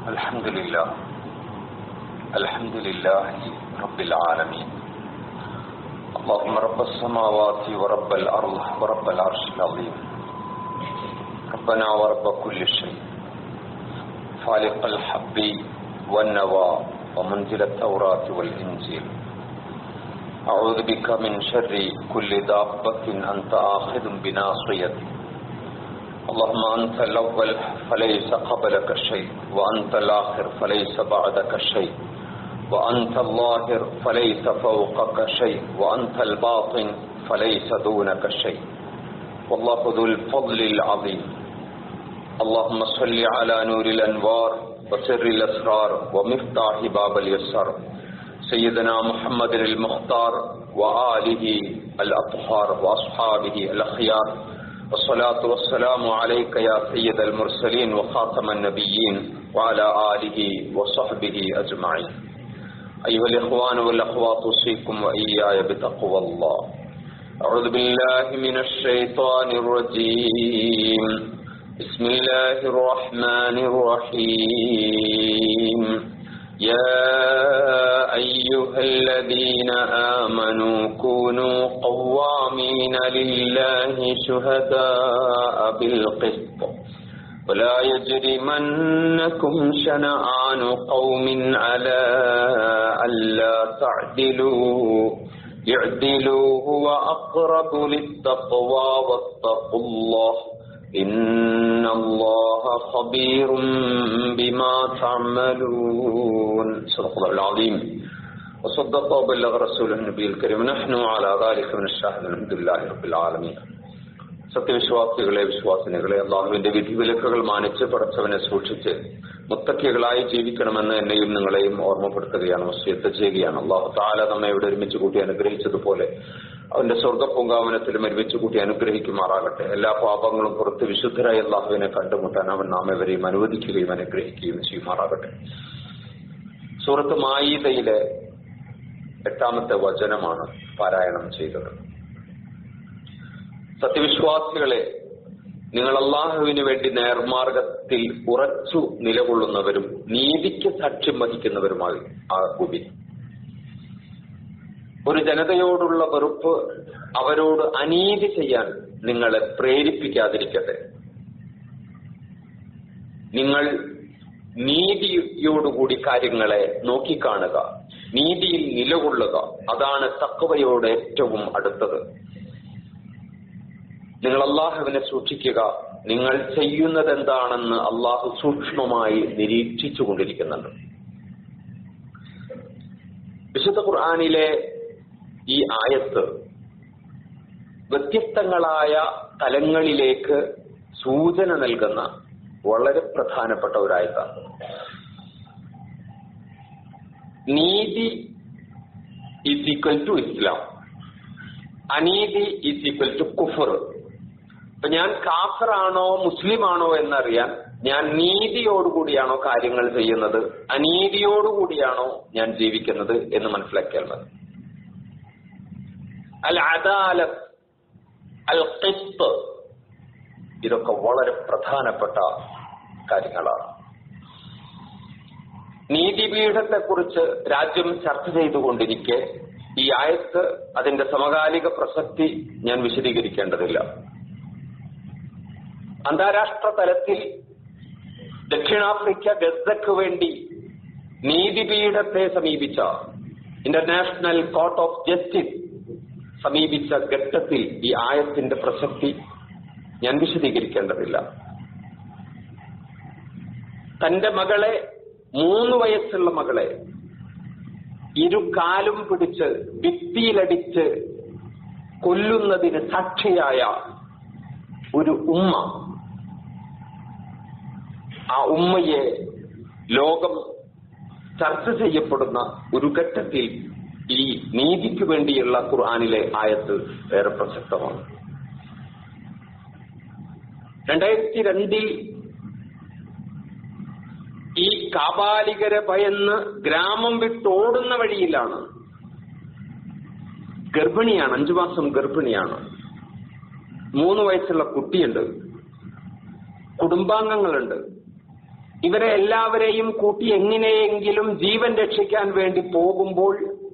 الحمد لله الحمد لله رب العالمين اللهم رب السماوات ورب الأرض ورب العرش العظيم ربنا ورب كل شيء فالق الحب والنوى ومنزل التوراة والإنجيل أعوذ بك من شر كل دابة أنت آخذ بناصيته اللهم أنت الأول فليس قبلك شيء وأنت الآخر فليس بعدك شيء وأنت الظاهر فليس فوقك شيء وأنت الباطن فليس دونك شيء والله ذو الفضل العظيم اللهم صل على نور الأنوار وسر الأسرار ومفتاح باب اليسار سيدنا محمد المختار وآله الأطهار وأصحابه الأخيار والصلاة والسلام عليك يا سيد المرسلين وخاتم النبيين وعلى آله وصحبه أجمعين أيها الإخوان والأخوات أوصيكم وإياي بتقوى الله أعوذ بالله من الشيطان الرجيم بسم الله الرحمن الرحيم يا أيها الذين آمنوا كونوا قوامين لله شهداء بالقسط ولا يجرمنكم شنآن قوم على ألا تعدلوا اعدلوا هو أقرب للتقوى واتقوا الله إن الله خبير بما تعملون صدق الله العظيم وصدق وبلغ رسوله النبي الكريم نحن على ذلك من الشاهد الحمد لله رب العالمين സത്യവിശ്വാസികളെ വിശ്വാസിനികളെ അള്ളാഹുവിന്റെ വിധിവിലക്കുകൾ മാനിച്ച് പടച്ചവനെ സൂക്ഷിച്ച് മുത്തക്കികളായി ജീവിക്കണമെന്ന് എന്നെയും നിങ്ങളെയും ഓർമ്മപ്പെടുത്തുകയാണ് വസ്യത്ത് ചെയ്യുകയാണ് അള്ളാഹു താല നമ്മെ ഇവിടെ ഒരുമിച്ച് കൂട്ടി അനുഗ്രഹിച്ചതുപോലെ അവന്റെ സ്വർഗ പൂങ്കാവനത്തിലും ഒരുമിച്ച് കൂട്ടി അനുഗ്രഹിക്കുമാറാകട്ടെ എല്ലാ പാപങ്ങളും പുറത്ത് വിശുദ്ധരായി അള്ളാഹുവിനെ കണ്ടുമുട്ടാൻ അവൻ നാം എവരെയും അനുവദിക്കുകയും അനുഗ്രഹിക്കുകയും ചെയ്യുമാറാകട്ടെ സൂറത്ത് മായീതയിലെ എട്ടാമത്തെ വചനമാണ് പാരായണം ചെയ്തത് സത്യവിശ്വാസികളെ നിങ്ങൾ അള്ളാഹുവിന് വേണ്ടി നേർമാർഗത്തിൽ ഉറച്ചു നിലകൊള്ളുന്നവരും നീതിക്ക് സാക്ഷ്യം വഹിക്കുന്നവരുമായി ആകുവിൻ ഒരു ജനതയോടുള്ള വെറുപ്പ് അവരോട് അനീതി ചെയ്യാൻ നിങ്ങളെ പ്രേരിപ്പിക്കാതിരിക്കട്ടെ നിങ്ങൾ നീതിയോടുകൂടി കാര്യങ്ങളെ നോക്കിക്കാണുക നീതിയിൽ നിലകൊള്ളുക അതാണ് തക്കവയോട് ഏറ്റവും അടുത്തത് നിങ്ങൾ അള്ളാഹുവിനെ സൂക്ഷിക്കുക നിങ്ങൾ ചെയ്യുന്നത് എന്താണെന്ന് അള്ളാഹു സൂക്ഷ്മമായി നിരീക്ഷിച്ചു കൊണ്ടിരിക്കുന്നുണ്ട് വിശുദ്ധ ഖുർആാനിലെ ഈ ആയത്ത് വ്യത്യസ്തങ്ങളായ തലങ്ങളിലേക്ക് സൂചന നൽകുന്ന വളരെ പ്രധാനപ്പെട്ട ഒരായത്താണ് നീതി ഈസ് ഈക്വൽ ടു ഇസ്ലാം അനീതി ഈസ് ഈക്വൽ ടു കുഫർ അപ്പൊ ഞാൻ കാഫറാണോ മുസ്ലിമാണോ എന്നറിയാൻ ഞാൻ നീതിയോടുകൂടിയാണോ കാര്യങ്ങൾ ചെയ്യുന്നത് അനീതിയോടുകൂടിയാണോ ഞാൻ ജീവിക്കുന്നത് എന്ന് മനസ്സിലാക്കിയാൽ മതി അൽ അദാലത്ത് അൽ ഖിത്ത് ഇതൊക്കെ വളരെ പ്രധാനപ്പെട്ട കാര്യങ്ങളാണ് നീതിപീഠത്തെക്കുറിച്ച് രാജ്യം ചർച്ച ചെയ്തുകൊണ്ടിരിക്കെ ഈ ആയത്ത് അതിന്റെ സമകാലിക പ്രസക്തി ഞാൻ വിശദീകരിക്കേണ്ടതില്ല അന്താരാഷ്ട്ര തലത്തിൽ ദക്ഷിണാഫ്രിക്ക ഗസക്ക് വേണ്ടി നീതിപീഠത്തെ സമീപിച്ച ഇന്റർനാഷണൽ കോർട്ട് ഓഫ് ജസ്റ്റിസ് സമീപിച്ച ഘട്ടത്തിൽ ഈ ആയത്തിന്റെ പ്രസക്തി ഞാൻ വിശദീകരിക്കേണ്ടതില്ല തന്റെ മകളെ മൂന്ന് വയസ്സുള്ള മകളെ ഇരു കാലും പിടിച്ച് ഭിത്തിയിലടിച്ച് കൊല്ലുന്നതിന് സാക്ഷിയായ ഒരു ഉമ്മ ആ ഉമ്മയെ ലോകം ചർച്ച ചെയ്യപ്പെടുന്ന ഒരു ഘട്ടത്തിൽ ഈ നീതിക്ക് വേണ്ടിയുള്ള ഖുർആാനിലെ ആയത്ത് ഏറെ പ്രസക്തമാണ് രണ്ടായിരത്തി രണ്ടിൽ ഈ കാബാലികരെ ഭയന്ന് ഗ്രാമം വിട്ടോടുന്ന വഴിയിലാണ് ഗർഭിണിയാണ് അഞ്ചു മാസം ഗർഭിണിയാണ് മൂന്ന് വയസ്സുള്ള കുട്ടിയുണ്ട് കുടുംബാംഗങ്ങളുണ്ട് ഇവരെ എല്ലാവരെയും കൂട്ടി എങ്ങനെയെങ്കിലും ജീവൻ രക്ഷിക്കാൻ വേണ്ടി പോകുമ്പോൾ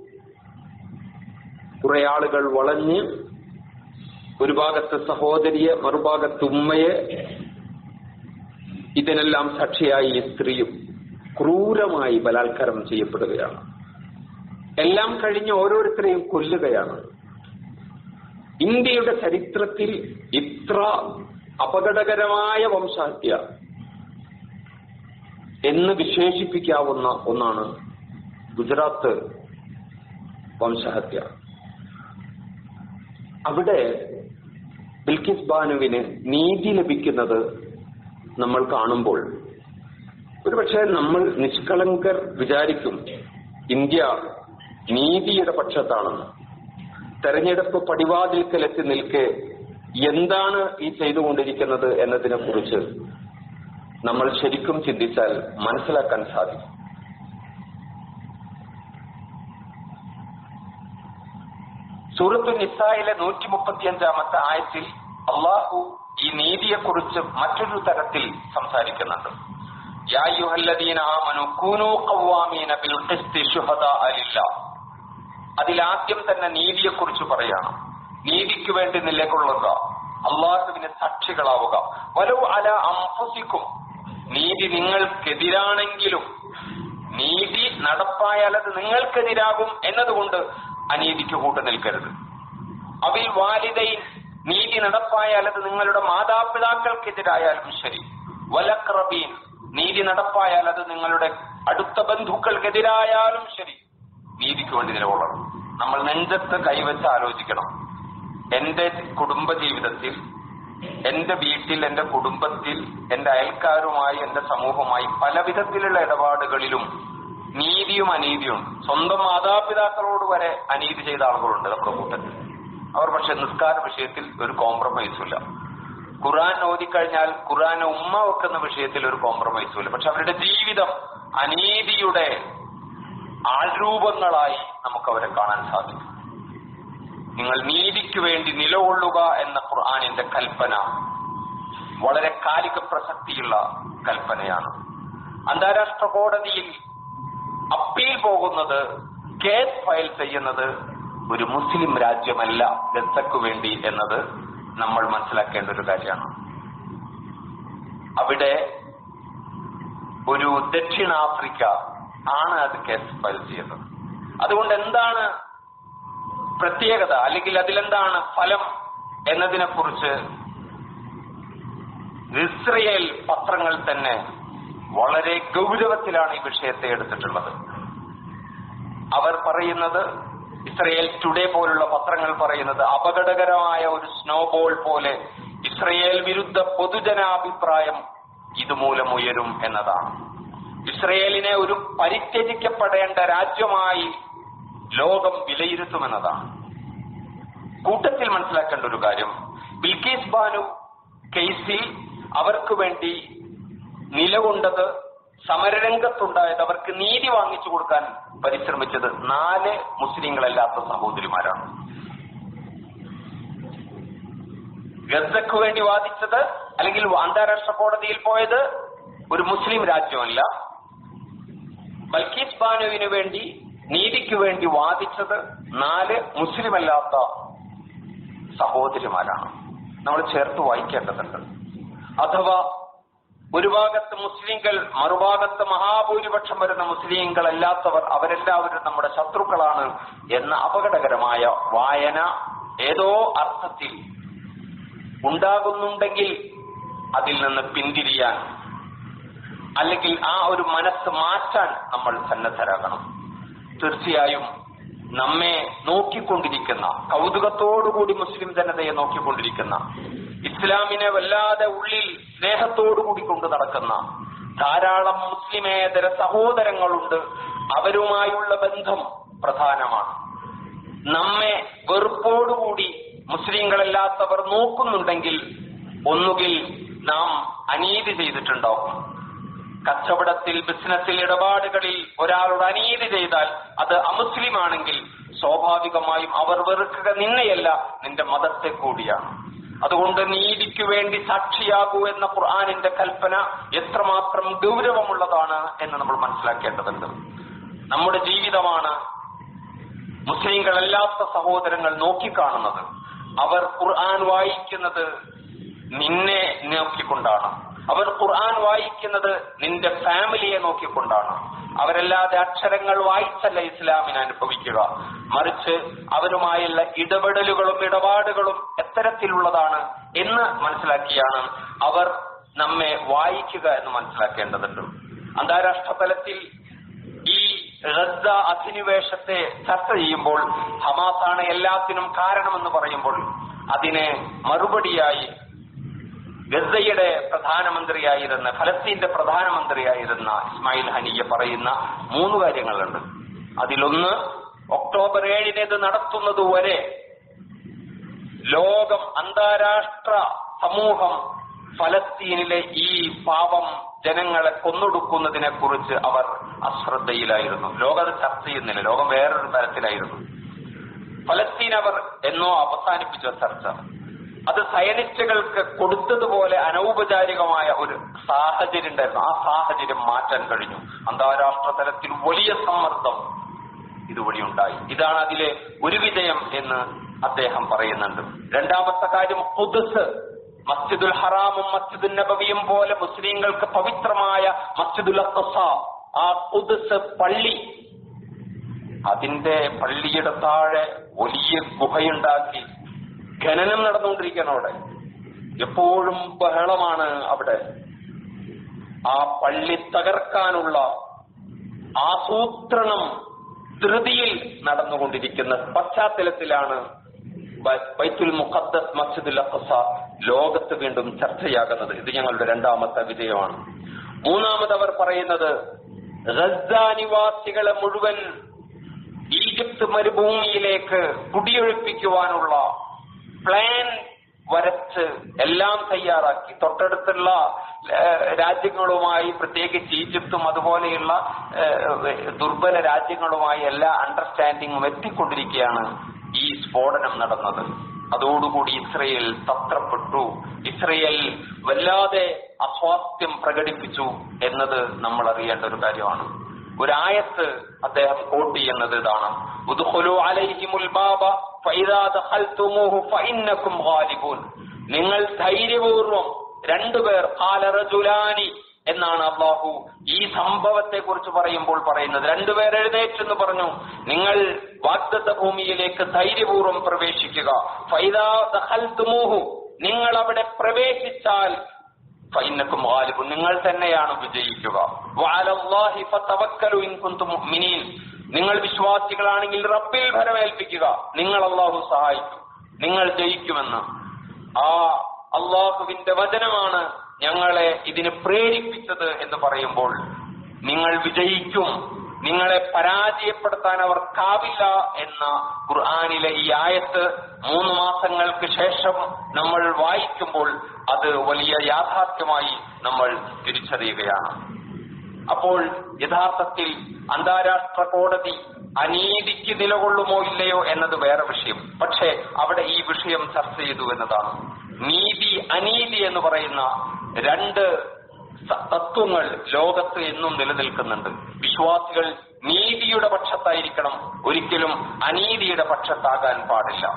കുറെ ആളുകൾ വളഞ്ഞ് ഒരു ഭാഗത്ത് സഹോദരിയെ മറുഭാഗത്ത് ഉമ്മയെ ഇതിനെല്ലാം സാക്ഷിയായി ഈ സ്ത്രീയും ക്രൂരമായി ബലാത്കാരം ചെയ്യപ്പെടുകയാണ് എല്ലാം കഴിഞ്ഞ് ഓരോരുത്തരെയും കൊല്ലുകയാണ് ഇന്ത്യയുടെ ചരിത്രത്തിൽ ഇത്ര അപകടകരമായ വംശഹത്യ എന്ന് വിശേഷിപ്പിക്കാവുന്ന ഒന്നാണ് ഗുജറാത്ത് വംശഹത്യ അവിടെ ബിൽക്കിസ് ബാനുവിന് നീതി ലഭിക്കുന്നത് നമ്മൾ കാണുമ്പോൾ ഒരുപക്ഷെ നമ്മൾ നിഷ്കളങ്കർ വിചാരിക്കും ഇന്ത്യ നീതിയുടെ പക്ഷത്താണെന്ന് തെരഞ്ഞെടുപ്പ് പടിവാതിൽക്കലെത്തി നിൽക്കെ എന്താണ് ഈ ചെയ്തുകൊണ്ടിരിക്കുന്നത് എന്നതിനെ കുറിച്ച് നമ്മൾ ശരിക്കും ചിന്തിച്ചാൽ മനസ്സിലാക്കാൻ സാധിക്കും സൂറത്തു നിസായിലെ നൂറ്റി മുപ്പത്തിയഞ്ചാമത്തെ ആയത്തിൽ അള്ളാഹു ഈ നീതിയെക്കുറിച്ച് മറ്റൊരു തരത്തിൽ സംസാരിക്കുന്നുണ്ട് യാ അയ്യുഹല്ലദീന ആമനു കൂനൂ ഖവ്വാമീന ബിൽ ഖിസ്തി ശുഹദാഅ ലില്ലാഹ് അതിലാദ്യം തന്നെ നീതിയെക്കുറിച്ച് പറയാണ് നീതിക്ക് വേണ്ടി നിലകൊള്ളുക അള്ളാഹുവിന് സാക്ഷികളാവുക വലു അല അംഫുസിക്കും നീതി നിങ്ങൾക്കെതിരാണെങ്കിലും നീതി നടപ്പായാൽ അത് നിങ്ങൾക്കെതിരാകും എന്നതുകൊണ്ട് അനീതിക്ക് കൂട്ടു നിൽക്കരുത് അവിൽ വാലിദൈൻ നീതി നടപ്പായാൽ അത് നിങ്ങളുടെ മാതാപിതാക്കൾക്കെതിരായാലും ശരി വലക്രബീൻ നീതി നടപ്പായാൽ അത് നിങ്ങളുടെ അടുത്ത ബന്ധുക്കൾക്കെതിരായാലും ശരി നീതിക്ക് വേണ്ടി നിലകൊള്ളണം നമ്മൾ നെഞ്ചത്ത് കൈവച്ച് ആലോചിക്കണം എന്റെ കുടുംബ ജീവിതത്തിൽ എന്റെ വീട്ടിൽ എന്റെ കുടുംബത്തിൽ എന്റെ അയൽക്കാരുമായി എന്റെ സമൂഹവുമായി പല വിധത്തിലുള്ള ഇടപാടുകളിലും നീതിയും അനീതിയും സ്വന്തം മാതാപിതാക്കളോട് വരെ അനീതി ചെയ്ത ആളുകളുണ്ട് നമ്മുടെ കൂട്ടത്തിൽ അവർ പക്ഷെ നിസ്കാര വിഷയത്തിൽ ഒരു കോംപ്രമൈസും ഇല്ല ഖുറാൻ ഓതിക്കഴിഞ്ഞാൽ ഖുറാൻ ഉമ്മ വെക്കുന്ന വിഷയത്തിൽ ഒരു കോംപ്രമൈസും ഇല്ല പക്ഷെ അവരുടെ ജീവിതം അനീതിയുടെ ആൾരൂപങ്ങളായി നമുക്ക് അവരെ കാണാൻ സാധിക്കും നിങ്ങൾ നീതിക്ക് വേണ്ടി നിലകൊള്ളുക എന്ന ഖുർആാനിന്റെ കൽപ്പന വളരെ കാലിക പ്രസക്തിയുള്ള കൽപ്പനയാണ് അന്താരാഷ്ട്ര കോടതിയിൽ അപ്പീൽ പോകുന്നത് കേസ് ഫയൽ ചെയ്യുന്നത് ഒരു മുസ്ലിം രാജ്യമല്ല ഗസക്കു വേണ്ടി എന്നത് നമ്മൾ മനസ്സിലാക്കേണ്ട ഒരു കാര്യമാണ് അവിടെ ഒരു ദക്ഷിണാഫ്രിക്ക ആണ് അത് കേസ് ഫയൽ ചെയ്യുന്നത് അതുകൊണ്ട് എന്താണ് പ്രത്യേകത അല്ലെങ്കിൽ അതിലെന്താണ് ഫലം എന്നതിനെ കുറിച്ച് ഇസ്രയേൽ പത്രങ്ങൾ തന്നെ വളരെ ഗൗരവത്തിലാണ് ഈ വിഷയത്തെ എടുത്തിട്ടുള്ളത് അവർ പറയുന്നത് ഇസ്രയേൽ ടുഡേ പോലുള്ള പത്രങ്ങൾ പറയുന്നത് അപകടകരമായ ഒരു സ്നോബോൾ പോലെ ഇസ്രയേൽ വിരുദ്ധ പൊതുജനാഭിപ്രായം ഇതുമൂലം ഉയരും എന്നതാണ് ഇസ്രയേലിനെ ഒരു പരിത്യജിക്കപ്പെടേണ്ട രാജ്യമായി ലോകം വിലയിരുത്തുമെന്നതാണ് കൂട്ടത്തിൽ മനസ്സിലാക്കേണ്ട ഒരു കാര്യം ബിൽക്കീസ് ബാനു കേസിൽ അവർക്ക് വേണ്ടി നിലകൊണ്ടത് സമരരംഗത്തുണ്ടായത് അവർക്ക് നീതി വാങ്ങിച്ചു കൊടുക്കാൻ പരിശ്രമിച്ചത് നാല് മുസ്ലിങ്ങളല്ലാത്ത സഹോദരിമാരാണ് ഗസക്ക് വേണ്ടി വാദിച്ചത് അല്ലെങ്കിൽ അന്താരാഷ്ട്ര കോടതിയിൽ പോയത് ഒരു മുസ്ലിം രാജ്യമല്ല ബൽക്കീസ് ബാനുവിന് വേണ്ടി നീതിക്ക് വേണ്ടി വാദിച്ചത് നാല് മുസ്ലിമല്ലാത്ത സഹോദരിമാരാണ് നമ്മൾ ചേർത്ത് വായിക്കേണ്ടതുണ്ട് അഥവാ ഒരു ഭാഗത്ത് മുസ്ലിങ്ങൾ മറുഭാഗത്ത് മഹാഭൂരിപക്ഷം വരുന്ന മുസ്ലിങ്ങൾ അല്ലാത്തവർ അവരെല്ലാവരും നമ്മുടെ ശത്രുക്കളാണ് എന്ന അപകടകരമായ വായന ഏതോ അർത്ഥത്തിൽ ഉണ്ടാകുന്നുണ്ടെങ്കിൽ അതിൽ നിന്ന് പിന്തിരിയാൻ അല്ലെങ്കിൽ ആ ഒരു മനസ്സ് മാറ്റാൻ നമ്മൾ സന്നദ്ധരാകണം തീർച്ചയായും നമ്മെ നോക്കിക്കൊണ്ടിരിക്കുന്ന കൗതുകത്തോടുകൂടി മുസ്ലിം ജനതയെ നോക്കിക്കൊണ്ടിരിക്കുന്ന ഇസ്ലാമിനെ വല്ലാതെ ഉള്ളിൽ സ്നേഹത്തോടുകൂടി കൊണ്ടു നടക്കുന്ന ധാരാളം മുസ്ലിമേതര സഹോദരങ്ങളുണ്ട് അവരുമായുള്ള ബന്ധം പ്രധാനമാണ് നമ്മെ വെറുപ്പോടുകൂടി മുസ്ലിങ്ങളല്ലാത്തവർ നോക്കുന്നുണ്ടെങ്കിൽ ഒന്നുകിൽ നാം അനീതി ചെയ്തിട്ടുണ്ടാവും കച്ചവടത്തിൽ ബിസിനസ്സിൽ ഇടപാടുകളിൽ ഒരാളോട് അനീതി ചെയ്താൽ അത് അമുസ്ലിമാണെങ്കിൽ സ്വാഭാവികമായും അവർ വെറുക്കുക നിന്നെയല്ല നിന്റെ മതത്തെ കൂടിയാണ് അതുകൊണ്ട് നീതിക്ക് വേണ്ടി സാക്ഷിയാകൂ എന്ന ഖുർആാനിന്റെ കൽപ്പന എത്രമാത്രം ഗൗരവമുള്ളതാണ് എന്ന് നമ്മൾ മനസ്സിലാക്കേണ്ടതുണ്ട് നമ്മുടെ ജീവിതമാണ് മുസ്ലിങ്ങളല്ലാത്ത സഹോദരങ്ങൾ നോക്കിക്കാണുന്നത് അവർ ഖുർആൻ വായിക്കുന്നത് നിന്നെ നോക്കിക്കൊണ്ടാണ് അവർ ഖുർആൻ വായിക്കുന്നത് നിന്റെ ഫാമിലിയെ നോക്കിക്കൊണ്ടാണ് അവരല്ലാതെ അക്ഷരങ്ങൾ വായിച്ചല്ല ഇസ്ലാമിനെ അനുഭവിക്കുക മറിച്ച് അവരുമായുള്ള ഇടപെടലുകളും ഇടപാടുകളും എത്തരത്തിലുള്ളതാണ് എന്ന് മനസ്സിലാക്കിയാണ് അവർ നമ്മെ വായിക്കുക എന്ന് മനസ്സിലാക്കേണ്ടതുണ്ട് അന്താരാഷ്ട്ര തലത്തിൽ ഈ ഗസ അധിനിവേശത്തെ ചർച്ച ചെയ്യുമ്പോൾ ഹമാസാണ് എല്ലാത്തിനും കാരണമെന്ന് പറയുമ്പോൾ അതിന് മറുപടിയായി ഗസയുടെ പ്രധാനമന്ത്രിയായിരുന്ന ഫലസ്തീന്റെ പ്രധാനമന്ത്രിയായിരുന്ന ഇസ്മായിൽ ഹനിയ പറയുന്ന മൂന്ന് കാര്യങ്ങളുണ്ട് അതിലൊന്ന് ഒക്ടോബർ ഏഴിന് ഇത് നടത്തുന്നതുവരെ ലോകം അന്താരാഷ്ട്ര സമൂഹം ഫലസ്തീനിലെ ഈ പാവം ജനങ്ങളെ കൊന്നൊടുക്കുന്നതിനെ കുറിച്ച് അവർ അശ്രദ്ധയിലായിരുന്നു ലോകം അത് ചർച്ച ചെയ്യുന്നില്ല ലോകം വേറൊരു തരത്തിലായിരുന്നു ഫലസ്തീൻ അവർ എന്നോ അവസാനിപ്പിച്ച ചർച്ച അത് സയനിസ്റ്റുകൾക്ക് കൊടുത്തതുപോലെ അനൗപചാരികമായ ഒരു സാഹചര്യം ഉണ്ടായിരുന്നു ആ സാഹചര്യം മാറ്റാൻ കഴിഞ്ഞു അന്താരാഷ്ട്ര തലത്തിൽ വലിയ സമ്മർദ്ദം ഇതുവഴി ഉണ്ടായി ഇതാണ് അതിലെ ഒരു വിജയം എന്ന് അദ്ദേഹം പറയുന്നുണ്ട് രണ്ടാമത്തെ കാര്യം കുദ്സ് മസ്ജിദുൽ ഹറാമും മസ്ജിദുൽ നബവിയും പോലെ മുസ്ലിങ്ങൾക്ക് പവിത്രമായ മസ്ജിദുൽ അഖ്സ ആ കുദ്സ് പള്ളി അതിന്റെ പള്ളിയുടെ താഴെ വലിയ ഗുഹയുണ്ടാക്കി ഖനനം നടന്നുകൊണ്ടിരിക്കുകയാണ് അവിടെ എപ്പോഴും ബഹളമാണ് അവിടെ ആ പള്ളി തകർക്കാനുള്ള ആസൂത്രണം ധൃതിയിൽ നടന്നുകൊണ്ടിരിക്കുന്ന പശ്ചാത്തലത്തിലാണ് ബ- ബൈത്തുൽ മുഖദ്ദസ് മസ്ജിദുൽ അഖ്സ ലോകത്ത് വീണ്ടും ചർച്ചയാകുന്നത് ഇത് ഞങ്ങളുടെ രണ്ടാമത്തെ വിജയമാണ് മൂന്നാമത് അവർ പറയുന്നത് ഗസ നിവാസികളെ മുഴുവൻ ഈജിപ്ത് മരുഭൂമിയിലേക്ക് കുടിയൊഴിപ്പിക്കുവാനുള്ള പ്ലാൻ വരച്ച് എല്ലാം തയ്യാറാക്കി തൊട്ടടുത്തുള്ള ഏഹ്, രാജ്യങ്ങളുമായി പ്രത്യേകിച്ച് ഈജിപ്തും അതുപോലെയുള്ള ഏഹ്, ദുർബല രാജ്യങ്ങളുമായി എല്ലാ അണ്ടർസ്റ്റാൻഡിങ്ങും എത്തിക്കൊണ്ടിരിക്കുകയാണ് ഈ സ്ഫോടനം നടന്നത് അതോടുകൂടി ഇസ്രയേൽ തത്രപ്പെട്ടു ഇസ്രയേൽ വല്ലാതെ അസ്വാസ്ഥ്യം പ്രകടിപ്പിച്ചു എന്നത് നമ്മൾ അറിയേണ്ട ഒരു കാര്യമാണ് ഒരായത്ത് അദ്ദേഹം കോട്ട് ചെയ്യുന്നത് ഇതാണ് ഉദ്ഖുലു അലൈഹിമുൽ ബാബ ഫൈദാ ദഖൽതുമൂഹു ഫഇന്നകും ഗാലിബൂൻ നിങ്ങൾ ധൈര്യപൂർവം രണ്ടുപേർ ഖാല റജുലാനി എന്നാണ് അള്ളാഹു ഈ സംഭവത്തെ കുറിച്ച് പറയുമ്പോൾ പറയുന്നത് രണ്ടുപേർ എഴുന്നേറ്റെന്ന് പറഞ്ഞു നിങ്ങൾ വാഗ്ദത്ത ഭൂമിയിലേക്ക് ധൈര്യപൂർവ്വം പ്രവേശിക്കുക ഫൈദാ ദഖൽതുമൂഹു നിങ്ങൾ അവിടെ പ്രവേശിച്ചാൽ ഫൈനക്കും ഗാലിബുൻ നിങ്ങൾ തന്നെയാണ് വിജയിക്കുക വഅലല്ലാഹി ഫതവക്കലു ഇൻ കുൻതും മുഅ്മിനീൻ നിങ്ങൾ വിശ്വാസികളാണെങ്കിൽ റബ്ബിൽ ഭരമേൽപ്പിക്കുക നിങ്ങൾ അള്ളാഹു സഹായിക്കും നിങ്ങൾ ജയിക്കുമെന്ന് ആ അള്ളാഹുവിന്റെ വചനമാണ് ഞങ്ങളെ ഇതിന് പ്രേരിപ്പിച്ചത് എന്ന് പറയുമ്പോൾ നിങ്ങൾ വിജയിക്കും നിങ്ങളെ പരാജയപ്പെടുത്താൻ അവർക്കാവില്ല എന്ന ഖുർആാനിലെ ഈ ആയത്ത് മൂന്ന് മാസങ്ങൾക്ക് ശേഷം നമ്മൾ വായിക്കുമ്പോൾ അത് വലിയ യാഥാർത്ഥ്യമായി നമ്മൾ തിരിച്ചറിയുകയാണ് അപ്പോൾ യഥാർത്ഥത്തിൽ അന്താരാഷ്ട്ര കോടതി അനീതിക്ക് നിലകൊള്ളുമോ ഇല്ലയോ എന്നത് വേറെ വിഷയം പക്ഷേ അവിടെ ഈ വിഷയം ചർച്ച ചെയ്തു എന്നതാണ് നീതി അനീതി എന്ന് പറയുന്ന രണ്ട് സ- തത്വങ്ങൾ ലോകത്ത് എന്നും നിലനിൽക്കുന്നുണ്ട് വിശ്വാസികൾ നീതിയുടെ പക്ഷത്തായിരിക്കണം ഒരിക്കലും അനീതിയുടെ പക്ഷത്താകാൻ പാടില്ല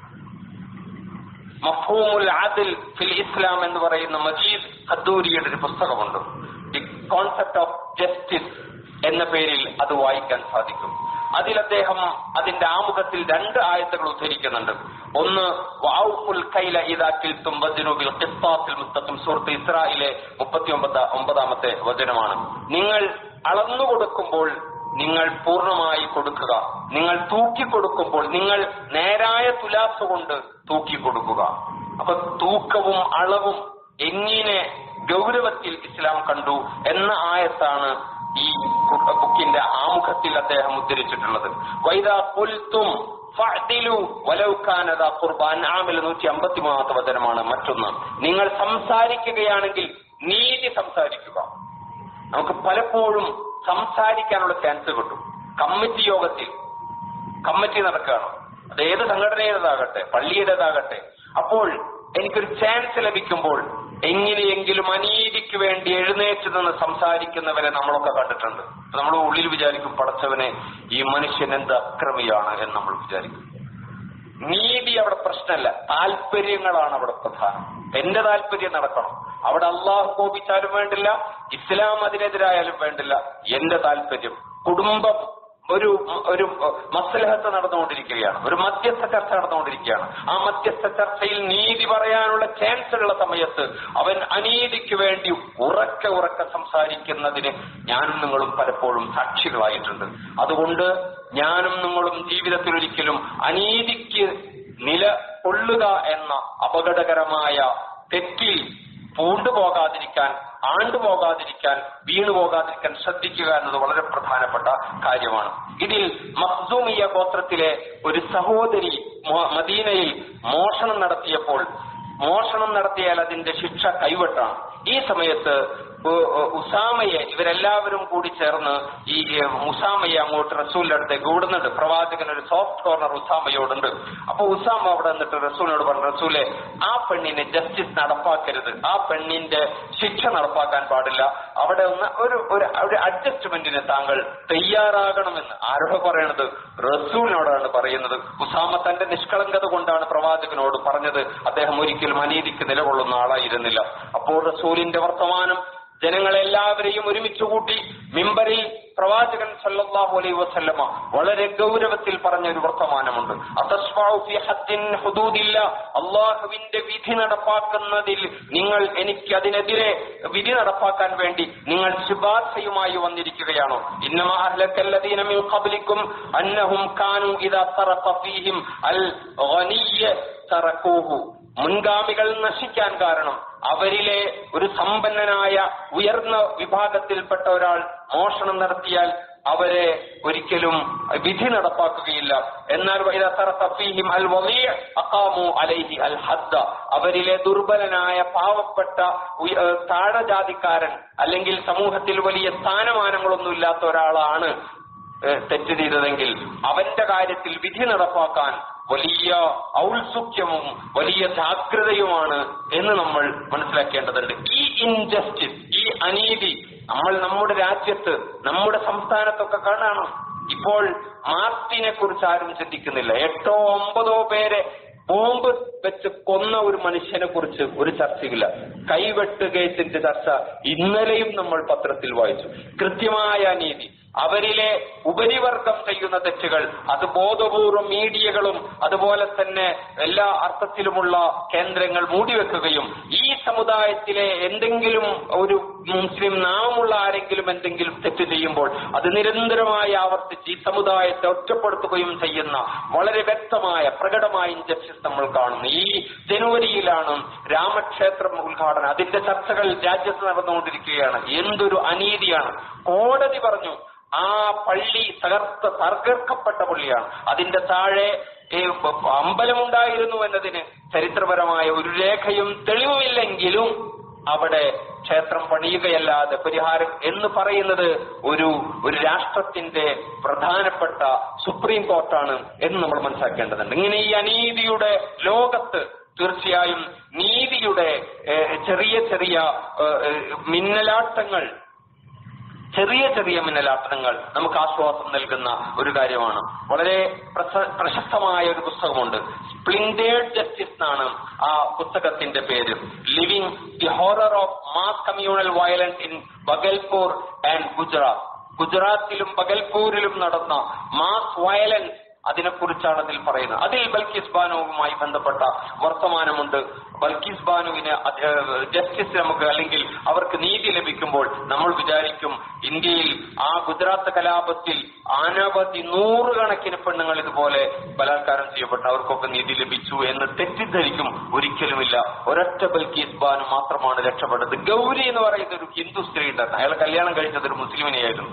മഫൂമുൽ ആദിൽ ഫിൽ ഇസ്ലാം എന്ന് പറയുന്ന മജീദ് ഖദ്ദൂരിയുടെ ഒരു പുസ്തകമുണ്ട് ദി കോൺസെപ്റ്റ് ഓഫ് ജസ്റ്റിസ് എന്ന പേരിൽ അത് വായിക്കാൻ സാധിക്കും അതിൽ അദ്ദേഹം അതിന്റെ ആമുഖത്തിൽ രണ്ട് ആയത്തുകൾ ഉദ്ധരിക്കുന്നുണ്ട് ഒന്ന് വഔഫുൽ കൈല ഇദാക്കിൽ തുമ്പദിനുബിൽ ഖിസ്താസിൽ മുസ്തഖിം സൂറത്ത് ഇസ്രായിലെ മുപ്പത്തി ഒമ്പത് ഒമ്പതാമത്തെ വചനമാണ് നിങ്ങൾ അളന്നു കൊടുക്കുമ്പോൾ നിങ്ങൾ പൂർണ്ണമായി കൊടുക്കുക നിങ്ങൾ തൂക്കി കൊടുക്കുമ്പോൾ നിങ്ങൾ നേരായ തുലാസ് കൊണ്ട് തൂക്കി കൊടുക്കുക അപ്പൊ തൂക്കവും അളവും എങ്ങനെ ഗൗരവത്തിൽ ഇസ്ലാം കണ്ടു എന്ന ആയത്താണ് ഈ ബുക്കിന്റെ ആമുഖത്തിൽ അദ്ദേഹം ഉദ്ധരിച്ചിട്ടുള്ളത് വൈദാ പുൽത്തും ഫഅ്ദിലു വലൗ കാനദ ഖുർബാൻ ആമിൽ നൂറ്റി അമ്പത്തി മൂന്നാമത്തെ വചനമാണ് മറ്റൊന്ന് നിങ്ങൾ സംസാരിക്കുകയാണെങ്കിൽ നീതി സംസാരിക്കുക നമുക്ക് പലപ്പോഴും സംസാരിക്കാനുള്ള ചാൻസ് കിട്ടും കമ്മിറ്റി യോഗത്തിൽ കമ്മിറ്റി നടക്കുകയാണ് അത് ഏത് സംഘടനയുടേതാകട്ടെ പള്ളിയുടേതാകട്ടെ അപ്പോൾ എനിക്കൊരു ചാൻസ് ലഭിക്കുമ്പോൾ എങ്ങനെയെങ്കിലും അനീതിക്ക് വേണ്ടി എഴുന്നേറ്റ് നിന്ന് സംസാരിക്കുന്നവരെ നമ്മളൊക്കെ കണ്ടിട്ടുണ്ട് നമ്മൾ ഉള്ളിൽ വിചാരിക്കും പടച്ചവനെ ഈ മനുഷ്യൻ എന്ത് അക്രമിയാണ് എന്ന് നമ്മൾ വിചാരിക്കും നീതി അവിടെ പ്രശ്നമല്ല താല്പര്യങ്ങളാണ് അവിടെ പ്രധാനം എന്റെ താല്പര്യം നടക്കണം അവിടെ അള്ളാഹു കോപിച്ചാലും വേണ്ടില്ല ഇസ്ലാം അതിനെതിരായാലും വേണ്ടില്ല എന്റെ താല്പര്യം കുടുംബം ഒരു ഒരു മസ്ലഹത്ത് നടന്നുകൊണ്ടിരിക്കുകയാണ് ഒരു മധ്യസ്ഥ ചർച്ച നടന്നുകൊണ്ടിരിക്കുകയാണ് ആ മധ്യസ്ഥ ചർച്ചയിൽ നീതി പറയാനുള്ള ചാൻസ് ഉള്ള സമയത്ത് അവൻ അനീതിക്ക് വേണ്ടി ഉറക്കെ ഉറക്കെ സംസാരിക്കുന്നതിന് ഞാനും നിങ്ങളും പലപ്പോഴും സാക്ഷികളായിട്ടുണ്ട് അതുകൊണ്ട് ഞാനും നിങ്ങളും ജീവിതത്തിൽ ഒരിക്കലും അനീതിക്ക് നില കൊള്ളുക എന്ന അപകടകരമായ തെറ്റിൽ പൂണ്ടുപോകാതിരിക്കാൻ ആണ്ടുപോകാതിരിക്കാൻ വീണുപോകാതിരിക്കാൻ ശ്രദ്ധിക്കുക എന്നത് വളരെ പ്രധാനപ്പെട്ട കാര്യമാണ് ഇതിൽ മഖ്സൂമിയ ഗോത്രത്തിലെ ഒരു സഹോദരി മോ- മദീനയിൽ മോഷണം നടത്തിയപ്പോൾ മോഷണം നടത്തിയാൽ അതിന്റെ ശിക്ഷ കൈവെട്ടാണ് ഈ സമയത്ത് ഉ- ഉ- ഉസാമയെ ഇവരെല്ലാവരും കൂടി ചേർന്ന് ഈ ഏ, ഉസാമയെ അങ്ങോട്ട് റസൂലിന്റെ അടുത്തേക്ക് വിടുന്നുണ്ട് പ്രവാചകൻ ഒരു സോഫ്റ്റ് കോർണർ ഉസാമയോടുണ്ട് അപ്പൊ ഉസാമ അവിടെ നിന്നിട്ട് റസൂലിനോട് പറഞ്ഞു റസൂലെ ആ പെണ്ണിന് ജസ്റ്റിസ് നടപ്പാക്കരുത് ആ പെണ്ണിന്റെ ശിക്ഷ നടപ്പാക്കാൻ പാടില്ല അവിടെ ഒന്ന് ഒരു ഒരു ഒരു അഡ്ജസ്റ്റ്മെന്റിന് താങ്കൾ തയ്യാറാകണമെന്ന് ആരോട് പറയണത് റസൂലിനോടാണ് പറയുന്നത് ഉസാമ തന്റെ നിഷ്കളങ്കത കൊണ്ടാണ് പ്രവാചകനോട് പറഞ്ഞത് അദ്ദേഹം ഒരിക്കലും അനീതിക്ക് നിലകൊള്ളുന്ന ആളായിരുന്നില്ല അപ്പോൾ റസൂലിന്റെ വർത്തമാനം ജനങ്ങളെല്ലാവരെയും ഒരുമിച്ച് കൂട്ടി മിമ്പറിൽ പ്രവാചകൻ സല്ലല്ലാഹു അലൈഹി വസല്ലമ വളരെ ഗൗരവത്തിൽ പറഞ്ഞ ഒരു വർത്തമാനമുണ്ട് അതസ്ഫഉ ഫി ഹദ്ദിൻ ഹുദൂദില്ല അള്ളാഹുവിന്റെ വിധി നടപ്പാക്കുന്നതിൽ നിങ്ങൾ എനിക്ക് അതിനെതിരെ വിധി നടപ്പാക്കാൻ വേണ്ടി നിങ്ങൾ ശുപാർശയുമായി വന്നിരിക്കുകയാണോ ഇന്നമ അഹ്ലക്കല്ലദീന മിൻ ഖബ്ലിക്കും അന്നഹും കാനു ഇദാ തറഖ ഫീഹിം അൽ ഗനിയ്യ തറക്കൂഹു മുൻഗാമികൾ നശിക്കാൻ കാരണം അവരിലെ ഒരു സമ്പന്നനായ ഉയർന്ന വിഭാഗത്തിൽപ്പെട്ട ഒരാൾ മോഷണം നടത്തിയാൽ അവരെ ഒരിക്കലും വിധി നടപ്പാക്കുകയില്ല എന്നാൽ വഇദാ തറഖ ഫീഹിം അൽ വളിയ അഖാമു അലൈഹി അൽ ഹദ്ദ അവരിലെ ദുർബലനായ പാവപ്പെട്ട ഉയ- ഏഹ് താഴജാതിക്കാരൻ അല്ലെങ്കിൽ സമൂഹത്തിൽ വലിയ സ്ഥാനമാനങ്ങളൊന്നും ഇല്ലാത്ത ഒരാളാണ് ഏഹ് തെറ്റ് ചെയ്തതെങ്കിൽ അവന്റെ കാര്യത്തിൽ വിധി നടപ്പാക്കാൻ വലിയ ഔത്സുക്യവും വലിയ ജാഗ്രതയുമാണ് എന്ന് നമ്മൾ മനസ്സിലാക്കേണ്ടതുണ്ട് ഈ ഇൻജസ്റ്റിസ് ഈ അനീതി നമ്മൾ നമ്മുടെ രാജ്യത്ത് നമ്മുടെ സംസ്ഥാനത്തൊക്കെ കാണണം ഇപ്പോൾ മാർട്ടിനെ കുറിച്ച് ആരും ചിന്തിക്കുന്നില്ല എട്ടോ ഒമ്പതോ പേരെ ബോംബ് വെച്ച് കൊന്ന ഒരു മനുഷ്യനെ കുറിച്ച് ഒരു ചർച്ചയില്ല കൈവെട്ട് കേസിന്റെ ചർച്ച ഇന്നലെയും നമ്മൾ പത്രത്തിൽ വായിച്ചു കൃത്യമായ നീതി അവരിലെ ഉപരിവർഗം ചെയ്യുന്ന തെറ്റുകൾ അത് ബോധപൂർവം മീഡിയകളും അതുപോലെ തന്നെ എല്ലാ അർത്ഥത്തിലുമുള്ള കേന്ദ്രങ്ങൾ മൂടിവെക്കുകയും ഈ സമുദായത്തിലെ എന്തെങ്കിലും ഒരു മുസ്ലിം നാമമുള്ള ആരെങ്കിലും എന്തെങ്കിലും തെറ്റ് ചെയ്യുമ്പോൾ അത് നിരന്തരമായി ആവർത്തിച്ച് ഈ സമുദായത്തെ ഒറ്റപ്പെടുത്തുകയും ചെയ്യുന്ന വളരെ വ്യക്തമായ പ്രകടമായ ഇൻജസ്റ്റിസ് നമ്മൾ കാണുന്നു ഈ ജനുവരിയിലാണ് രാമക്ഷേത്രം ഉദ്ഘാടനം അതിന്റെ ചർച്ചകൾ രാജ്യത്ത് നടന്നുകൊണ്ടിരിക്കുകയാണ് എന്തൊരു അനീതിയാണ് കോടതി പറഞ്ഞു ആ പള്ളി തകർത്ത തകർക്കപ്പെട്ട പള്ളിയാണ് അതിന്റെ താഴെ ഏ, പ- പ- അമ്പലമുണ്ടായിരുന്നു എന്നതിന് ചരിത്രപരമായ ഒരു രേഖയും തെളിവുമില്ലെങ്കിലും അവിടെ ക്ഷേത്രം പണിയുകയല്ലാതെ പരിഹാരം എന്ന് പറയുന്നത് ഒരു ഒരു രാഷ്ട്രത്തിന്റെ പ്രധാനപ്പെട്ട സുപ്രീം കോർട്ടാണ് എന്ന് നമ്മൾ മനസ്സിലാക്കേണ്ടതുണ്ട് ഇങ്ങനെ ഈ അനീതിയുടെ ലോകത്ത് തീർച്ചയായും നീതിയുടെ ഏ, ചെറിയ ചെറിയ ഏ, ഏ, മിന്നലാട്ടങ്ങൾ ചെറിയ ചെറിയ മിന്നലാട്ടങ്ങൾ നമുക്ക് ആശ്വാസം നൽകുന്ന ഒരു കാര്യമാണ് വളരെ പ്രശ- പ്രശസ്തമായ ഒരു പുസ്തകമുണ്ട് സ്പ്ലിൻഡേഡ് ജസ്റ്റിസ് എന്നാണ് ആ പുസ്തകത്തിന്റെ പേര് living the horror of mass communal violence in Bhagalpur and Gujarat ഗുജറാത്തിലും ബഗൽപൂരിലും നടന്ന മാസ് വയലൻസ് അതിനെക്കുറിച്ചാണ് അതിൽ പറയുന്നത് അതിൽ ബൽക്കിസ് ബാനുവുമായി ബന്ധപ്പെട്ട വർത്തമാനമുണ്ട് ബൽക്കിസ് ബാനുവിന് അത്, ഏഹ്, ജസ്റ്റിസ് നമുക്ക് അല്ലെങ്കിൽ അവർക്ക് നീതി ലഭിക്കുമ്പോൾ നമ്മൾ വിചാരിക്കും ഇന്ത്യയിൽ ആ ഗുജറാത്ത് കലാപത്തിൽ അനവധി നൂറുകണക്കിന് പെണ്ണുങ്ങൾ ഇതുപോലെ ബലാത്കാരം ചെയ്യപ്പെട്ട അവർക്കൊക്കെ നീതി ലഭിച്ചു എന്ന് തെറ്റിദ്ധരിക്കും ഒരിക്കലുമില്ല ഒരൊറ്റ ബൽക്കീസ് ബാനു മാത്രമാണ് രക്ഷപ്പെട്ടത് ഗൗരി എന്ന് പറയുന്ന ഒരു ഹിന്ദു സ്ത്രീ ഉണ്ടായിരുന്നു അയാൾ കല്യാണം കഴിച്ചത് ഒരു മുസ്ലിമിനെയായിരുന്നു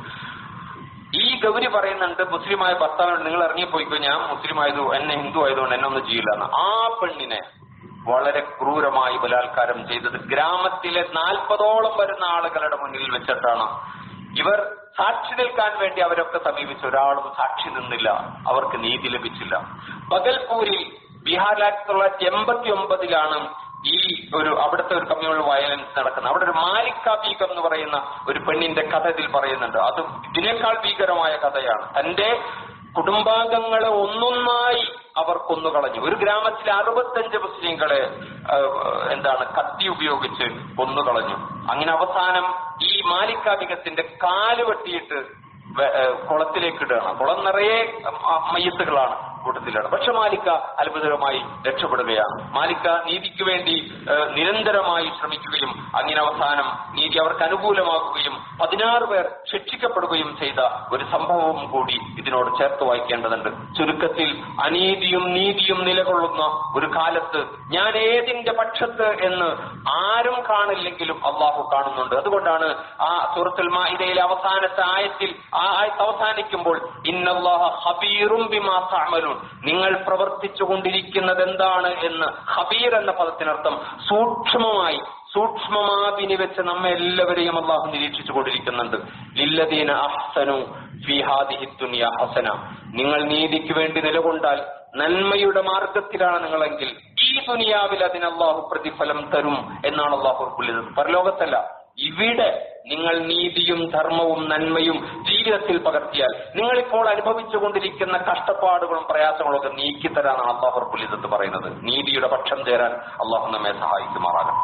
ഈ ഗൗരി പറയുന്നുണ്ട് മുസ്ലിമായ ഭർത്താവിനോട് നിങ്ങൾ ഇറങ്ങിപ്പോയിക്കോ ഞാൻ മുസ്ലിം ആയതു എന്നെ ഹിന്ദു ആയതുകൊണ്ട് എന്നെ ഒന്നും ചെയ്യില്ല എന്ന് ആ പെണ്ണിനെ വളരെ ക്രൂരമായി ബലാത്കാരം ചെയ്തത് ഗ്രാമത്തിലെ നാൽപ്പതോളം വരുന്ന ആളുകളുടെ മുന്നിൽ വെച്ചിട്ടാണ് ഇവർ സാക്ഷി നിൽക്കാൻ വേണ്ടി അവരൊക്കെ സമീപിച്ചു ഒരാളും സാക്ഷി നിന്നില്ല അവർക്ക് നീതി ലഭിച്ചില്ല ബഗൽപൂരിൽ ബീഹാറിൽ ആയിരത്തി തൊള്ളായിരത്തി എൺപത്തി ഒമ്പതിലാണ് ഈ ഒരു അവിടുത്തെ ഒരു കമ്മ്യൂണൽ വയലൻസ് നടക്കുന്ന അവിടെ ഒരു മാലിക്ക ബീഗം എന്ന് പറയുന്ന ഒരു പെണ്ണിന്റെ കഥ ഇതിൽ പറയുന്നുണ്ട് അത് ഇതിനേക്കാൾ ഭീകരമായ കഥയാണ് തന്റെ കുടുംബാംഗങ്ങളെ ഒന്നൊന്നായി അവർ കൊന്നുകളഞ്ഞു ഒരു ഗ്രാമത്തിലെ അറുപത്തഞ്ച് മുസ്ലിങ്ങളെ ആ, എന്താണ് കത്തി ഉപയോഗിച്ച് കൊന്നുകളഞ്ഞു അങ്ങനെ അവസാനം ഈ മാലിക്കാബികത്തിന്റെ കാല് വെട്ടിയിട്ട് വെ- ഏ, കുളത്തിലേക്ക് ഇടുകയാണ് കുളം നിറയെ മ- മയ്യത്തുകളാണ് കൂട്ടത്തിലാണ് പക്ഷെ മാലിക്ക അത്ഭുതകരമായി രക്ഷപ്പെടുകയാണ് മാലിക്ക നീതിക്ക് വേണ്ടി ഏ, നിരന്തരമായി ശ്രമിക്കുകയും അങ്ങനെ അവസാനം നീതി അവർക്ക് അനുകൂലമാക്കുകയും പതിനാറ് പേർ ശിക്ഷിക്കപ്പെടുകയും ചെയ്ത ഒരു സംഭവവും കൂടി ഇതിനോട് ചേർത്ത് വായിക്കേണ്ടതുണ്ട് ചുരുക്കത്തിൽ അനീതിയും നീതിയും നിലകൊള്ളുന്ന ഒരു കാലത്ത് ഞാൻ ഏതിന്റെ പക്ഷത്ത് എന്ന് ആരും കാണില്ലെങ്കിലും അള്ളാഹു കാണുന്നുണ്ട് അതുകൊണ്ടാണ് ആ സൂറത്തുൽ മാഇദയിലെ അവസാനത്തെ ആയത്തിൽ ആ ആയത്ത് അവസാനിക്കുമ്പോൾ ഇന്നല്ലാഹ ഹബീറും ബിമാ തഅമലൂൻ നിങ്ങൾ പ്രവർത്തിച്ചു കൊണ്ടിരിക്കുന്നത് എന്താണ് എന്ന് ഹബീർ എന്ന പദത്തിനർത്ഥം സൂക്ഷ്മമായി സൂക്ഷ്മമാവിനി വെച്ച് നമ്മെ എല്ലാവരെയും അള്ളാഹു നിരീക്ഷിച്ചു കൊണ്ടിരിക്കുന്നുണ്ട് ലില്ലദീന അഹ്സനു ഫീ ഹാദിഹി ദുനിയ ഹസന നിങ്ങൾ നീതിക്ക് വേണ്ടി നിലകൊണ്ടാൽ നന്മയുടെ മാർഗത്തിലാണ് നിങ്ങളെങ്കിൽ ഈ ദുനിയാവിൽ അതിന് അള്ളാഹു പ്രതിഫലം തരും എന്നാണ് അള്ളാഹു പുള്ളിത് പരലോകത്തല്ല ഇവിടെ നിങ്ങൾ നീതിയും ധർമ്മവും നന്മയും ജീവിതത്തിൽ പകർത്തിയാൽ നിങ്ങൾ ഇപ്പോൾ അനുഭവിച്ചുകൊണ്ടിരിക്കുന്ന കഷ്ടപ്പാടുകളും പ്രയാസങ്ങളും ഒക്കെ നീക്കിത്തരാനാണ് അള്ളാഹു പുള്ളിതത്ത് പറയുന്നത് നീതിയുടെ പക്ഷം ചേരാൻ അള്ളാഹു നമ്മെ സഹായിക്കുമാറാകണം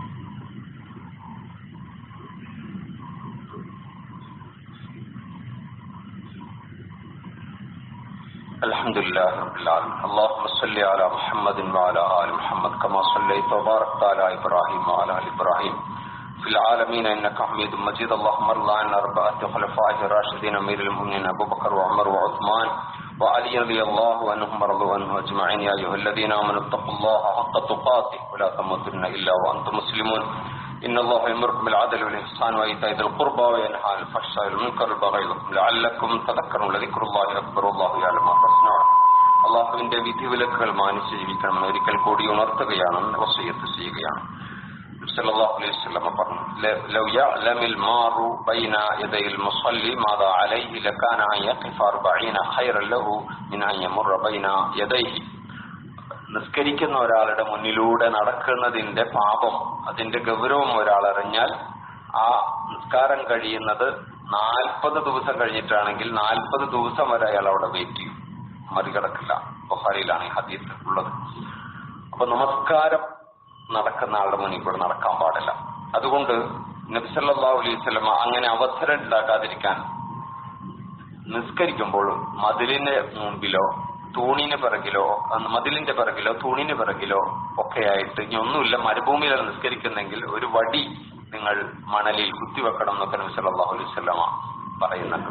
الحمد لله رب العالمين اللهم صل على محمد وعلى آل محمد كما صليت وباركت على إبراهيم وعلى آل إبراهيم في العالمين إنك حميد مجيد اللهم ارض عن أربعة خلفائه الراشدين أمير المؤمنين أبو بكر وعمر وعثمان وعلي رضي الله عنهم ورضوا عنه أجمعين يا أيها الذين آمنوا اتقوا الله حق تقاته ولا تموتن إلا وأنتم مسلمون إن الله يأمركم بالعدل والإحسان وإيتاء ذي القربى وينهى عن الفحشاء والمنكر والبغي يعظكم لعلكم تذكرون لذكر الله أكبر والله يعلم ما تصنعون അള്ളാഹുവിന്റെ വിധിവിലക്കുകൾ മാനിച്ച് ജീവിക്കണമെന്ന് ഒരിക്കൽ കൂടി ഉണർത്തുകയാണ് വസീയത്ത് ചെയ്യുകയാണ് സല്ലല്ലാഹു അലൈഹി വസല്ലം പറഞ്ഞു "ല- ലൗ യഅലമിൽ മാറു ബൈന യദയിൽ മുസല്ലി മാദാ അലൈഹി ലകാന അൻ യഖിഫ 40 ഖൈറൻ ലഹു മിൻ അൻ യമറ ബൈന യദൈഹി നിസ്കരിക്കുന്ന ഒരാളുടെ മുന്നിലൂടെ നടക്കുന്നതിന്റെ പാപം അതിന്റെ ഗൗരവം ഒരാൾ അറിഞ്ഞാൽ ആ നിസ്കാരം കഴിയുന്നത് നാൽപ്പത് ദിവസം കഴിഞ്ഞിട്ടാണെങ്കിൽ നാൽപ്പത് ദിവസം വരെ അയാൾ അവിടെ വെയിറ്റ് ചെയ്യും മറികടക്കില്ല ബുഹാരിയിലാണ് ഈ ഹദീസ് ഉള്ളത് അപ്പൊ നമസ്കാരം നടക്കുന്ന ആളുടെ മുന്നിൽ കൂടെ നടക്കാൻ പാടില്ല അതുകൊണ്ട് നബ്സല്ലാ അലൈഹി സ്വലമ അങ്ങനെ അവസരം ഉണ്ടാക്കാതിരിക്കാൻ നിസ്കരിക്കുമ്പോൾ മതിലിന്റെ മുമ്പിലോ തൂണിന് പിറകിലോ അന്ന് മതിലിന്റെ പിറകിലോ തൂണിന് പിറകിലോ ഒക്കെ ആയിട്ട് ഇനി ഒന്നുമില്ല മരുഭൂമിയിലാണ് നിസ്കരിക്കുന്നെങ്കിൽ ഒരു വടി നിങ്ങൾ മണലിൽ കുത്തിവെക്കണം എന്നൊക്കെ നബി സല്ലല്ലാഹു അലൈഹി വസല്ലമ പറയുന്നുണ്ട്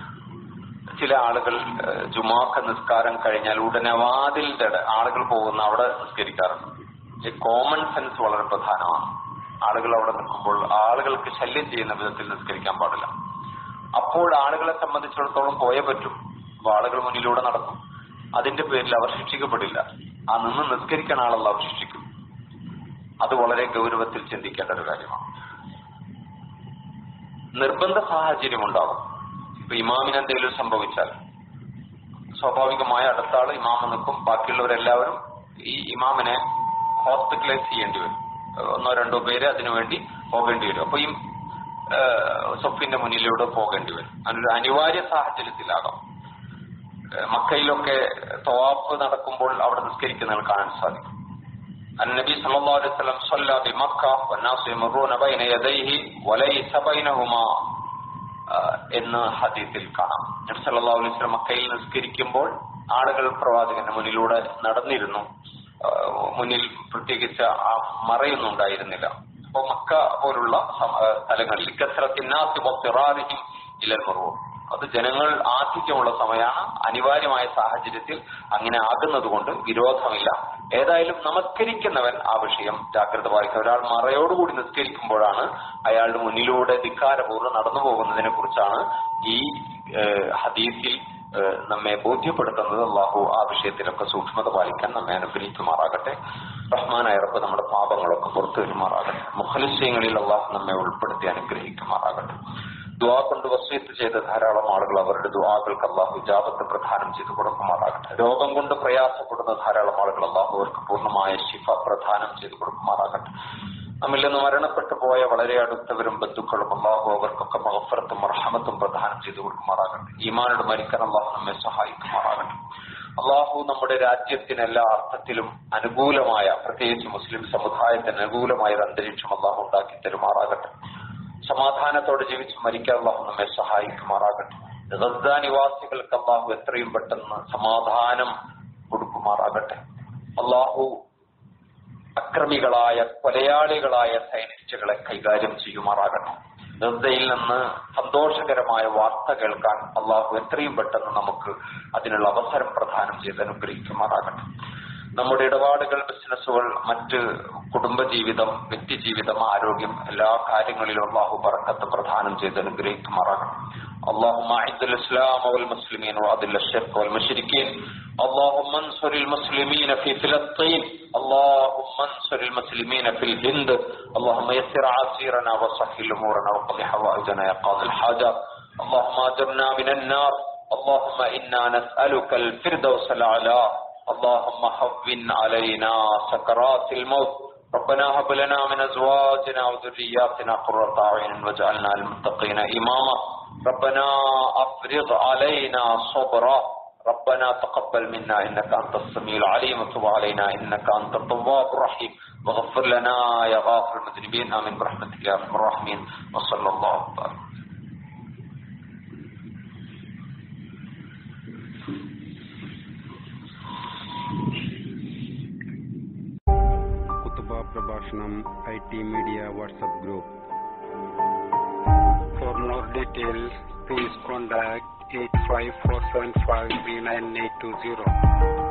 ചില ആളുകൾ ഏഹ്, ജുമാക്ക നിസ്കാരം കഴിഞ്ഞാൽ ഉടനെ വാതിലിന്റെ അട- ആളുകൾ പോകുന്ന അവിടെ നിസ്കരിക്കാറുണ്ട് ഈ കോമൺ സെൻസ് വളരെ പ്രധാനമാണ് ആളുകൾ അവിടെ നിൽക്കുമ്പോൾ ആളുകൾക്ക് ശല്യം ചെയ്യുന്ന വിധത്തിൽ നിസ്കരിക്കാൻ പാടില്ല അപ്പോൾ ആളുകളെ സംബന്ധിച്ചിടത്തോളം പോയേ പറ്റും അപ്പൊ ആളുകൾ മുന്നിലൂടെ നടക്കും അതിന്റെ പേരിൽ അവർ ശിക്ഷിക്കപ്പെടില്ല ആ നിന്ന് നിസ്കരിക്കുന്ന ആളല്ല അവർ ശിക്ഷിക്കും അത് വളരെ ഗൗരവത്തിൽ ചിന്തിക്കേണ്ട ഒരു കാര്യമാണ് നിർബന്ധ സാഹചര്യം ഉണ്ടാകും ഇപ്പൊ ഇമാമിന് എന്തെങ്കിലും സംഭവിച്ചാൽ സ്വാഭാവികമായ അടുത്ത ആള് ഇമാമ നിൽക്കും ബാക്കിയുള്ളവരെല്ലാവരും ഈ ഇമാമിനെ ഹോസ്പിറ്റലൈസ് ചെയ്യേണ്ടി വരും ഒന്നോ രണ്ടോ പേര് അതിനുവേണ്ടി പോകേണ്ടി വരും അപ്പൊ ഈ ഏഹ്, സൊഫിന്റെ മുന്നിലൂടെ പോകേണ്ടി വരും അതിനൊരു അനിവാര്യ സാഹചര്യത്തിലാകാം ഏഹ്, മക്കയിലൊക്കെ തവാഫ് നടക്കുമ്പോൾ അവിടെ നിസ്കരിക്കുന്നത് കാണാൻ സാധിക്കും النبي صلى الله عليه وسلم صلى بمكة والناس يمرون بين يديه وليس بينهما ആഹ് എന്ന് ഹദീസിൽ കാണാം നബി സല്ലല്ലാഹു അലൈഹി വസല്ലം മക്കയിൽ നിസ്കരിക്കുമ്പോൾ ആളുകൾ പ്രവാചകന്റെ മുന്നിലൂടെ നടന്നിരുന്നു ആഹ് മുന്നിൽ പ്രത്യേകിച്ച് ആ മറയൊന്നുണ്ടായിരുന്നില്ല അപ്പൊ മക്ക പോലുള്ള സമ- ആഹ് സ്ഥലങ്ങളിൽ കസ്രത്തിനാസി വസിറാരിഹിം ഇലൽ മറൂർ അത് ജനങ്ങൾ ആധിക്യമുള്ള സമയമാണ് അനിവാര്യമായ സാഹചര്യത്തിൽ അങ്ങനെ ആകുന്നത് കൊണ്ട് വിരോധമില്ല ഏതായാലും നമസ്കരിക്കുന്നവൻ ആ വിഷയം ജാഗ്രത പാലിക്കുക ഒരാൾ മറയോടുകൂടി നിസ്കരിക്കുമ്പോഴാണ് അയാളുടെ മുന്നിലൂടെ ധിക്കാരപൂർവ്വം നടന്നു പോകുന്നതിനെ കുറിച്ചാണ് ഈ ഏഹ്, ഹദീസിൽ ഏഹ്, നമ്മെ ബോധ്യപ്പെടുത്തുന്നത് അള്ളാഹു ആ വിഷയത്തിലൊക്കെ സൂക്ഷ്മത പാലിക്കാൻ നമ്മെ അനുഗ്രഹിക്കുമാറാകട്ടെ റഹ്മാനായ റബ്ബ് നമ്മുടെ പാപങ്ങളൊക്കെ പുറത്തു വരുമാറാകട്ടെ മുഖലിസ്യങ്ങളിൽ അള്ളാഹു നമ്മെ ഉൾപ്പെടുത്തി അനുഗ്രഹിക്കുമാറാകട്ടെ ദുആ കൊണ്ട് വസ്വീത്ത് ചെയ്ത ധാരാളം ആളുകൾ അവരുടെ ദുആകൾക്ക് അള്ളാഹു ജാബത്ത് പ്രദാനം ചെയ്തു കൊടുക്കുമാറാകട്ടെ രോഗം കൊണ്ട് പ്രയാസപ്പെടുന്ന ധാരാളം ആളുകൾ അള്ളാഹു അവർക്ക് പൂർണ്ണമായ ശിഫ പ്രദാനം ചെയ്തു കൊടുക്കുമാറാകട്ടെ നമ്മിൽ നിന്ന് മരണപ്പെട്ടു പോയ വളരെ അടുത്തവരും ബന്ധുക്കളും അള്ളാഹു അവർക്കൊക്കെ മഹഫറത്തും മർഹമത്തും പ്രദാനം ചെയ്തു കൊടുക്കുമാറാകട്ടെ ഈമാനോട് മരിക്കാൻ അള്ളാഹു നമ്മെ സഹായിക്കുമാറാകട്ടെ അള്ളാഹു നമ്മുടെ രാജ്യത്തിന് എല്ലാ അർത്ഥത്തിലും അനുകൂലമായ പ്രത്യേകിച്ച് മുസ്ലിം സമുദായത്തിന് അനുകൂലമായ ഒരു അന്തരീക്ഷം അള്ളാഹു ഉണ്ടാക്കി തരുമാറാകട്ടെ സമാധാനത്തോടെ ജീവിച്ച് മരിക്കാൻ അള്ളാഹു നമ്മെ സഹായിക്കുമാറാകട്ടെ ഗദ്ദ നിവാസികൾക്ക് അള്ളാഹു എത്രയും പെട്ടെന്ന് സമാധാനം കൊടുക്കുമാറാകട്ടെ അള്ളാഹു അക്രമികളായ കൊലയാളികളായ സൈനിസ്റ്റുകളെ കൈകാര്യം ചെയ്യുമാറാകട്ടെ ഗസയിൽ നിന്ന് സന്തോഷകരമായ വാർത്ത കേൾക്കാൻ അള്ളാഹു എത്രയും പെട്ടെന്ന് നമുക്ക് അതിനുള്ള അവസരം പ്രദാനം ചെയ്ത് അനുഗ്രഹിക്കുമാറാകട്ടെ നമ്മുടെ ഇടപാടുകൾ ബിസിനസ്സുകൾ മറ്റ് കുടുംബജീവിതം വ്യക്തിജീവിതം ആരോഗ്യം എല്ലാ കാര്യങ്ങളിലും അള്ളാഹു പറക്കത്ത് പ്രദാനം ചെയ്ത് അനുഗ്രഹിക്കുമാറാകണം اللهم اعز الاسلام والمسلمين واذل الشرك والمشركين اللهم انصر المسلمين في فلسطين اللهم انصر المسلمين في الهند اللهم يسر عسيرنا وسهل امورنا وقض حوائجنا يا قاضي الحاجات اللهم اجرنا من النار اللهم انا نسالك الفردوس الاعلى اللهم هون علينا سكرات الموت ربنا هب لنا من ازواجنا وذرياتنا قرة اعين واجعلنا للمتقين اماما ربنا افرغ علينا صبرا ربنا تقبل منا انك انت السميع العليم وتب علينا انك انت التواب الرحيم واغفر لنا يا غافر المذنبين امين برحمتك يا ارحم الراحمين وصلى الله عليه കുത്തുബ പ്രഭാഷണം I T media WhatsApp group for more details please contact eight five four seven five three nine eight two zero